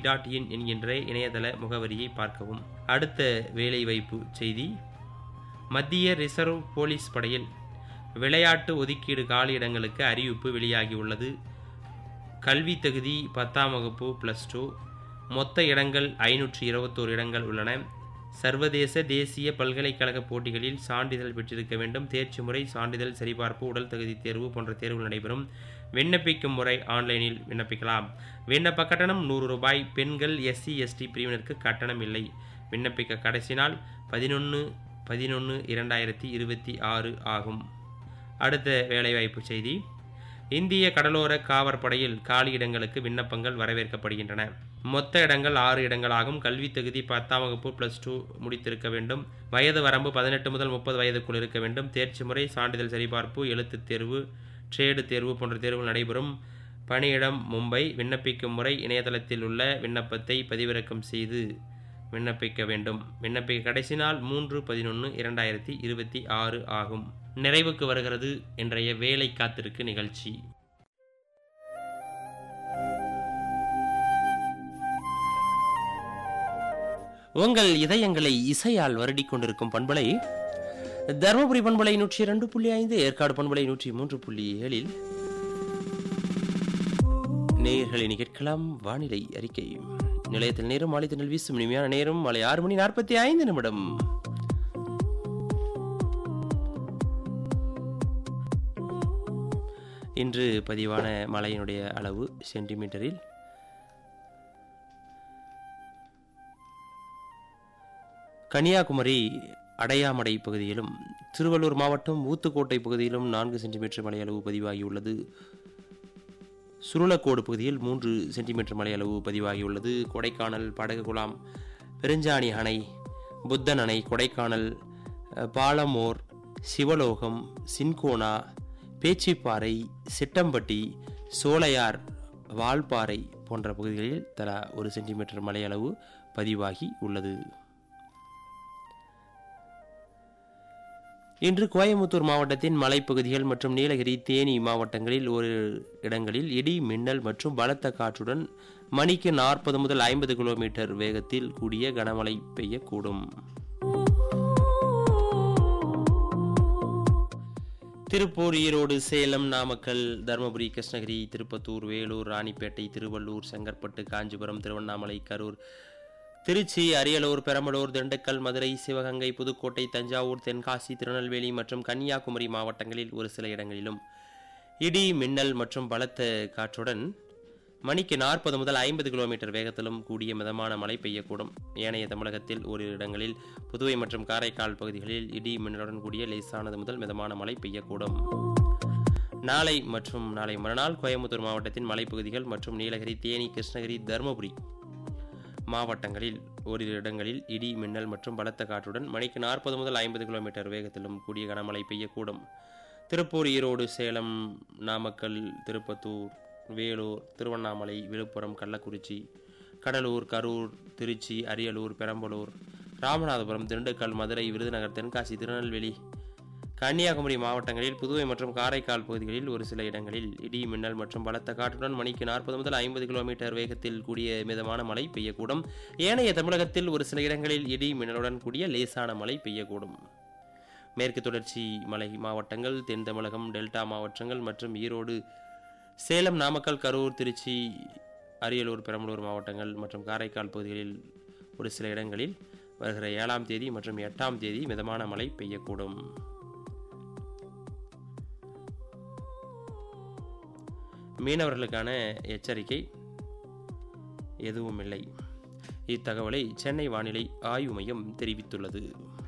dot in என்கின்ற இணையதள முகவரியை பார்க்கவும் அடுத்த வேலைவாய்ப்பு செய்தி மத்திய ரிசர்வ் போலீஸ் படையில் விளையாட்டு ஒதுக்கீடு காலியிடங்களுக்கு அறிவிப்பு வெளியாகியுள்ளது கல்வி தகுதி பத்தாம் வகுப்பு ப்ளஸ் டூ மொத்த இடங்கள் ஐநூற்றி இருபத்தோரு இடங்கள் உள்ளன சர்வதேச தேசிய பல்கலைக்கழக போட்டிகளில் சான்றிதழ் பெற்றிருக்க வேண்டும் தேர்ச்சி முறை சான்றிதழ் சரிபார்ப்பு உடல் தகுதி தேர்வு போன்ற தேர்வுகள் நடைபெறும் விண்ணப்பிக்கும் முறை ஆன்லைனில் விண்ணப்பிக்கலாம் விண்ணப்ப கட்டணம் நூறு ரூபாய் பெண்கள் எஸ்சி எஸ்டி பிரிவினருக்கு கட்டணம் இல்லை விண்ணப்பிக்க கடைசி நாள் பதினொன்று பதினொன்று இரண்டாயிரத்தி இருபத்தி ஆறு ஆகும் அடுத்த வேலைவாய்ப்பு செய்தி இந்திய கடலோர காவற்படையில் காலி இடங்களுக்கு விண்ணப்பங்கள் வரவேற்கப்படுகின்றன மொத்த இடங்கள் ஆறு இடங்களாகும் கல்வி தகுதி பத்தாம் வகுப்பு ப்ளஸ் டூ முடித்திருக்க வேண்டும் வயது வரம்பு பதினெட்டு முதல் முப்பது வயதுக்குள் இருக்க வேண்டும் தேர்ச்சி முறை சான்றிதழ் சரிபார்ப்பு எழுத்துத் தேர்வு ட்ரேடு தேர்வு போன்ற தேர்வுகள் நடைபெறும் பணியிடம் மும்பை விண்ணப்பிக்கும் முறை இணையதளத்தில் உள்ள விண்ணப்பத்தை பதிவிறக்கம் செய்து விண்ணப்பிக்க வேண்டும் விண்ணப்பிக்க கடைசி நாள் மூன்று பதினொன்று இரண்டாயிரத்தி இருபத்தி ஆறு ஆகும் நிறைவுக்கு வருகிறது இன்றைய வேலை காத்திருக்கு நிகழ்ச்சி உங்கள் இதயங்களை இசையால் வருடிக் கொண்டிருக்கும் பண்பலை தருமபுரி பண்பலை நூற்றி இரண்டு புள்ளி ஐந்து ஏற்காடு பண்பலை நூற்றி மூன்று புள்ளி ஏழில் நேயர்களை கேட்கலாம் வானிலை அறிக்கை நிலையத்தில் நேரம் மாலை திணல் வீசும் இனிமையான நேரம் மாலை ஆறு மணி நாற்பத்தி ஐந்து நிமிடம் இன்று பதிவான மழையினுடைய அளவு சென்டிமீட்டரில் கன்னியாகுமரி அடையாமடை பகுதியிலும் திருவள்ளூர் மாவட்டம் ஊத்துக்கோட்டை பகுதியிலும் நான்கு சென்டிமீட்டர் மழை அளவு பதிவாகியுள்ளது சுருளக்கோடு பகுதியில் மூன்று சென்டிமீட்டர் மழை அளவு பதிவாகியுள்ளது கொடைக்கானல் படகுகுலாம் பெருஞ்சாணி அணை புத்தன் அணை கொடைக்கானல் அஹ், பாலமோர் சிவலோகம் சின்கோனா பேச்சிப்பாறை சிட்டம்பட்டி சோலையார் வால்பாறை போன்ற பகுதிகளில் தலா ஒரு சென்டிமீட்டர் மழை அளவு பதிவாகி உள்ளது இன்று கோயம்புத்தூர் மாவட்டத்தின் மலைப்பகுதிகள் மற்றும் நீலகிரி தேனி மாவட்டங்களில் ஒரு இடங்களில் இடி மின்னல் மற்றும் பலத்த காற்றுடன் மணிக்கு நாற்பது முதல் ஐம்பது கிலோமீட்டர் வேகத்தில் கூடிய கனமழை பெய்யக்கூடும் திருப்பூர் ஈரோடு சேலம் நாமக்கல் தருமபுரி கிருஷ்ணகிரி திருப்பத்தூர் வேலூர் ராணிப்பேட்டை திருவள்ளூர் செங்கற்பட்டு காஞ்சிபுரம் திருவண்ணாமலை கரூர் திருச்சி அரியலூர் பெரம்பலூர் திண்டுக்கல் மதுரை சிவகங்கை புதுக்கோட்டை தஞ்சாவூர் தென்காசி திருநெல்வேலி மற்றும் கன்னியாகுமரி மாவட்டங்களில் ஒரு சில இடங்களிலும் இடி மின்னல் மற்றும் பலத்த காற்றுடன் மணிக்கு நாற்பது முதல் ஐம்பது கிலோமீட்டர் வேகத்திலும் கூடிய மிதமான மழை பெய்யக்கூடும் ஏனைய தமிழகத்தில் ஓரிரு இடங்களில் புதுவை மற்றும் காரைக்கால் பகுதிகளில் இடி மின்னலுடன் கூடிய லேசானது முதல் மிதமான மழை பெய்யக்கூடும் நாளை மற்றும் நாளை மறுநாள் கோயம்புத்தூர் மாவட்டத்தின் மலைப்பகுதிகள் மற்றும் நீலகிரி தேனி கிருஷ்ணகிரி தருமபுரி மாவட்டங்களில் ஓரிரு இடங்களில் இடி மின்னல் மற்றும் பலத்த காற்றுடன் மணிக்கு நாற்பது முதல் ஐம்பது கிலோமீட்டர் வேகத்திலும் கூடிய கனமழை பெய்யக்கூடும் திருப்பூர் ஈரோடு சேலம் நாமக்கல் திருப்பத்தூர் வேலூர் திருவண்ணாமலை விழுப்புரம் கள்ளக்குறிச்சி கடலூர் கரூர் திருச்சி அரியலூர் பெரம்பலூர் ராமநாதபுரம் திண்டுக்கல் மதுரை விருதுநகர் தென்காசி திருநெல்வேலி கன்னியாகுமரி மாவட்டங்களில் புதுவை மற்றும் காரைக்கால் பகுதிகளில் ஒரு சில இடங்களில் இடி மின்னல் மற்றும் பலத்த காற்றுடன் மணிக்கு நாற்பது முதல் ஐம்பது கிலோமீட்டர் வேகத்தில் கூடிய மிதமான மழை பெய்யக்கூடும் ஏனைய தமிழகத்தில் ஒரு சில இடங்களில் இடி மின்னலுடன் கூடிய லேசான மழை பெய்யக்கூடும் மேற்கு தொடர்ச்சி மலை மாவட்டங்கள் தென் தமிழகம் டெல்டா மாவட்டங்கள் மற்றும் ஈரோடு சேலம் நாமக்கல் கரூர் திருச்சி அரியலூர் பெரம்பலூர் மாவட்டங்கள் மற்றும் காரைக்கால் பகுதிகளில் ஒரு சில இடங்களில் வருகிற ஏழாம் தேதி மற்றும் எட்டாம் தேதி மிதமான மழை பெய்யக்கூடும் மீனவர்களுக்கான எச்சரிக்கை எதுவும் இல்லை இத்தகவலை சென்னை வானிலை ஆய்வு மையம் தெரிவித்துள்ளது